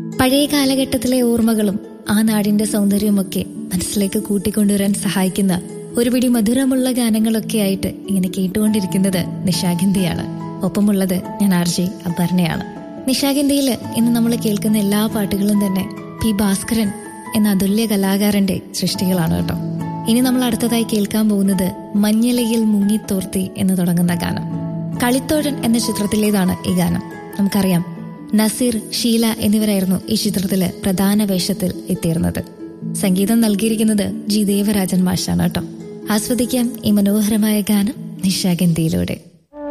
പഴയ കാലഘട്ടത്തിലെ ഓർമ്മകളും ആ നാടിന്റെ സൗന്ദര്യവുമൊക്കെ മനസ്സിലേക്ക് കൂട്ടിക്കൊണ്ടുവരാൻ സഹായിക്കുന്ന ഒരു പിടി മധുരമുള്ള ഗാനങ്ങളൊക്കെ ആയിട്ട് ഇങ്ങനെ കേട്ടുകൊണ്ടിരിക്കുന്നത് നിശാഗന്ധിയാണ് ഒപ്പമുള്ളത് ഞാൻ ആർ ജെ അപർണയാണ് നിശാഗന്ധിയിൽ ഇന്ന് നമ്മൾ കേൾക്കുന്ന എല്ലാ പാട്ടുകളും തന്നെ പി ഭാസ്കരൻ എന്ന അതുല്യ കലാകാരന്റെ സൃഷ്ടികളാണ് കേട്ടോ ഇനി നമ്മൾ അടുത്തതായി കേൾക്കാൻ പോകുന്നത് മഞ്ഞലയിൽ മുങ്ങിത്തോർത്തി എന്ന് തുടങ്ങുന്ന ഗാനം കളിത്തോഴൻ എന്ന ചിത്രത്തിലേതാണ് ഈ ഗാനം നമുക്കറിയാം നസീർ ഷീല എന്നിവരായിരുന്നു ഈ ചിത്രത്തില് പ്രധാന വേഷത്തിൽ എത്തിയിരുന്നത് സംഗീതം നൽകിയിരിക്കുന്നത് ജി ദേവരാജൻ മാഷാണ് കേട്ടോ ആസ്വദിക്കാം ഈ മനോഹരമായ ഗാനം നിശാഗന്ധിയിലൂടെ